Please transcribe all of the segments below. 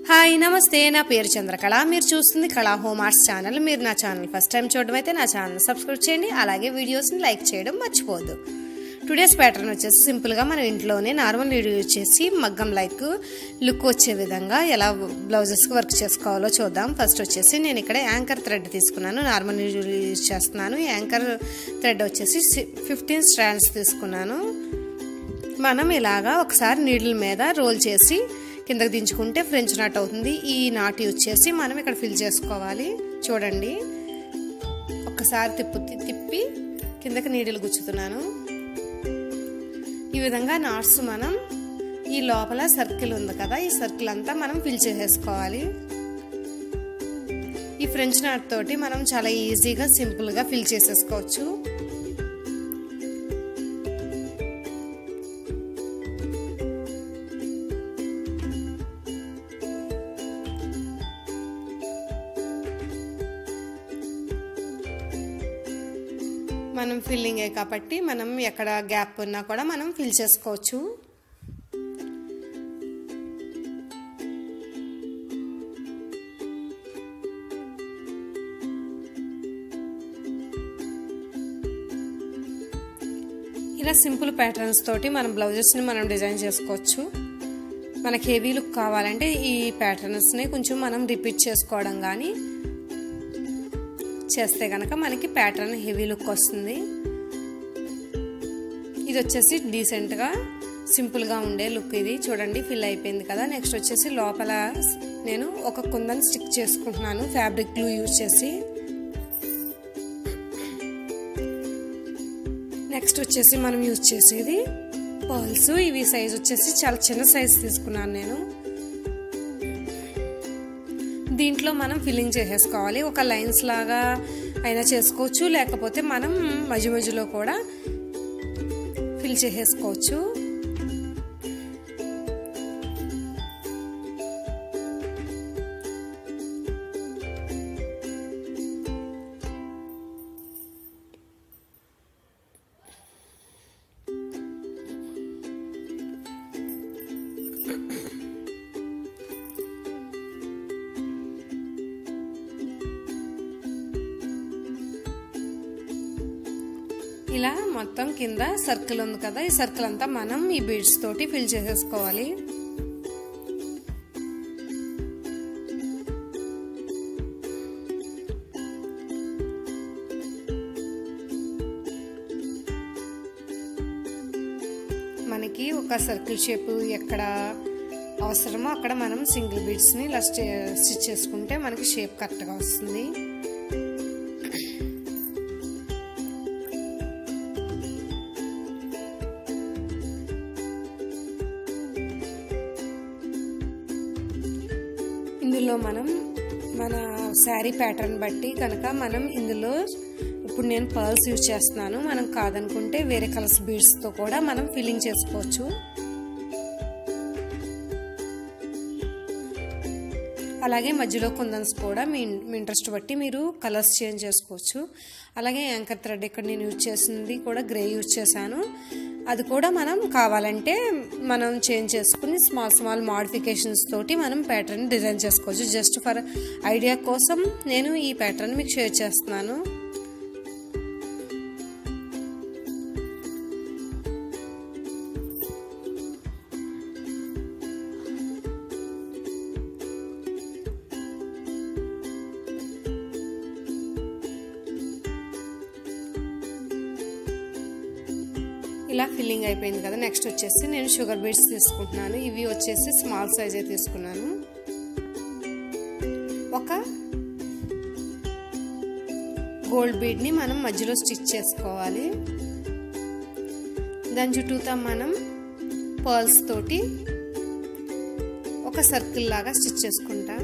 hi నమస్తే నా పేరు చంద్రకళ మీరు చూస్తుంది కళా హోమ్ ఆర్ట్స్ ఛానల్ మీరు నా ఛానల్ ఫస్ట్ టైం చూడడం అయితే నా ఛానల్ సబ్స్క్రైబ్ చేయండి అలాగే వీడియోస్ని లైక్ చేయడం మర్చిపోవద్దు టుడేస్ ప్యాటర్న్ వచ్చేసి సింపుల్గా మనం ఇంట్లోనే నార్మల్ వీడియో యూజ్ చేసి మగ్గం లైక్ లుక్ వచ్చే విధంగా ఎలా బ్లౌజెస్కి వర్క్ చేసుకోవాలో చూద్దాం ఫస్ట్ వచ్చేసి నేను ఇక్కడ యాంకర్ థ్రెడ్ తీసుకున్నాను నార్మల్ యూజ్ చేస్తున్నాను యాంకర్ థ్రెడ్ వచ్చేసి ఫిఫ్టీన్ స్ట్రాండ్స్ తీసుకున్నాను మనం ఇలాగా ఒకసారి నీళ్ళ మీద రోల్ చేసి కిందకి దించుకుంటే ఫ్రెంచ్ నాట్ అవుతుంది ఈ నాట్ యూజ్ చేసి మనం ఇక్కడ ఫిల్ చేసుకోవాలి చూడండి ఒక్కసారి తిప్పు తిప్పి కిందకి నీడలు గుచ్చుతున్నాను ఈ విధంగా నాట్స్ మనం ఈ లోపల సర్కిల్ ఉంది కదా ఈ సర్కిల్ అంతా మనం ఫిల్ చేసేసుకోవాలి ఈ ఫ్రెంచ్ నాట్ తోటి మనం చాలా ఈజీగా సింపుల్గా ఫిల్ చేసేసుకోవచ్చు మనం ఫిల్లింగే కాబట్టి మనం ఎక్కడ గ్యాప్ ఉన్నా కూడా మనం ఫిల్ చేసుకోవచ్చు ఇలా సింపుల్ ప్యాటర్న్స్ తోటి మనం బ్లౌజెస్ని మనం డిజైన్ చేసుకోవచ్చు మనకి హెవీ లుక్ కావాలంటే ఈ ప్యాటర్న్స్ని కొంచెం మనం రిపీట్ చేసుకోవడం కానీ చేస్తే కనుక మనకి ప్యాటర్న్ హెవీ లుక్ వస్తుంది ఇది వచ్చేసి డీసెంట్గా సింపుల్గా ఉండే లుక్ ఇది చూడండి ఫిల్ అయిపోయింది కదా నెక్స్ట్ వచ్చేసి లోపల నేను ఒక కుందని స్టిక్ చేసుకుంటున్నాను ఫ్యాబ్రిక్ గ్లూ యూజ్ చేసి నెక్స్ట్ వచ్చేసి మనం యూజ్ చేసేది పర్ల్స్ ఇవి సైజ్ వచ్చేసి చాలా చిన్న సైజ్ తీసుకున్నాను నేను దీంట్లో మనం ఫిల్లింగ్ చేసేసుకోవాలి ఒక లైన్స్ లాగా అయినా చేసుకోవచ్చు లేకపోతే మనం మధ్య మధ్యలో కూడా ఫిల్ చేసేసుకోవచ్చు ఇలా మొత్తం కింద సర్కిల్ ఉంది కదా ఈ సర్కిల్ అంతా మనం ఈ బీడ్స్ తోటి ఫిల్ చేసేసుకోవాలి మనకి ఒక సర్కిల్ షేప్ ఎక్కడ అవసరమో అక్కడ మనం సింగిల్ బీడ్స్ని ఇలా స్టిచ్ చేసుకుంటే మనకి షేప్ కరెక్ట్గా వస్తుంది ఇందులో మనం మన శారీ ప్యాటర్న్ బట్టి కనుక మనం ఇందులో ఇప్పుడు నేను పర్ల్స్ యూజ్ చేస్తున్నాను మనం కాదనుకుంటే వేరే కలర్స్ బీడ్స్తో కూడా మనం ఫిల్లింగ్ చేసుకోవచ్చు అలాగే మధ్యలో కుందన్స్ కూడా మీ మీ ఇంట్రెస్ట్ బట్టి మీరు కలర్స్ చేంజ్ చేసుకోవచ్చు అలాగే యాంకర్ థ్రెడ్ ఇక్కడ నేను యూజ్ చేసింది కూడా గ్రే యూజ్ చేశాను అది కూడా మనం కావాలంటే మనం చేంజ్ చేసుకుని స్మాల్ స్మాల్ మాడిఫికేషన్స్ తోటి మనం ప్యాటర్న్ డిజైన్ చేసుకోవచ్చు జస్ట్ ఫర్ ఐడియా కోసం నేను ఈ ప్యాటర్న్ మీకు షేర్ చేస్తున్నాను ఇలా ఫిల్లింగ్ అయిపోయింది కదా నెక్స్ట్ వచ్చేసి నేను షుగర్ బీడ్స్ తీసుకుంటున్నాను ఇవి వచ్చేసి స్మాల్ సైజే తీసుకున్నాను ఒక గోల్డ్ బీడ్ని మనం మధ్యలో స్టిచ్ చేసుకోవాలి దాని చుట్టూతా మనం పర్ల్స్ తోటి ఒక సర్కిల్ లాగా స్టిచ్ చేసుకుంటాం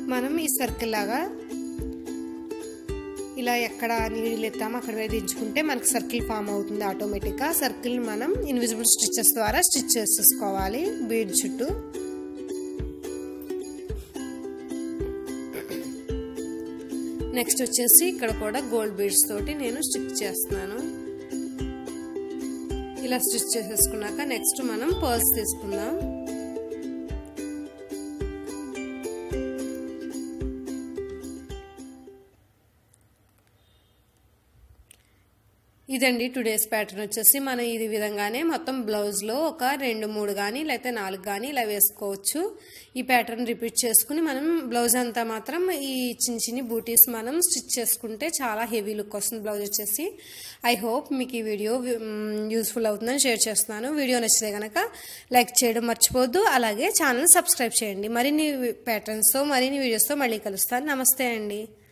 మనం ఈ సర్కిల్ లాగా ఇలా ఎక్కడ నీళ్ళు ఎత్తామో అక్కడ వేధించుకుంటే మనకి సర్కిల్ ఫామ్ అవుతుంది ఆటోమేటిక్గా సర్కిల్ మనం ఇన్విజిబుల్ స్టిచ్చెస్ ద్వారా స్టిచ్ చేసేసుకోవాలి బీడ్ చుట్టూ నెక్స్ట్ వచ్చేసి ఇక్కడ కూడా గోల్డ్ బీడ్స్ తోటి నేను స్టిచ్ చేస్తున్నాను ఇలా స్టిచ్ చేసేసుకున్నాక నెక్స్ట్ మనం పర్ల్స్ తీసుకుందాం ఇదండి టుడేస్ ప్యాటర్న్ వచ్చేసి మనం ఇది విధంగానే మొత్తం బ్లౌజ్లో ఒక రెండు మూడు కానీ లేకపోతే నాలుగు కానీ ఇలా వేసుకోవచ్చు ఈ ప్యాటర్న్ రిపీట్ చేసుకుని మనం బ్లౌజ్ అంతా మాత్రం ఈ చిన్న చిన్ని బూటీస్ మనం స్టిచ్ చేసుకుంటే చాలా హెవీ లుక్ వస్తుంది బ్లౌజ్ వచ్చేసి ఐ హోప్ మీకు ఈ వీడియో యూస్ఫుల్ అవుతుందని షేర్ చేస్తున్నాను వీడియో నచ్చితే కనుక లైక్ చేయడం మర్చిపోవద్దు అలాగే ఛానల్ సబ్స్క్రైబ్ చేయండి మరిన్ని ప్యాటర్న్స్తో మరిన్ని వీడియోస్తో మళ్ళీ కలుస్తాను నమస్తే అండి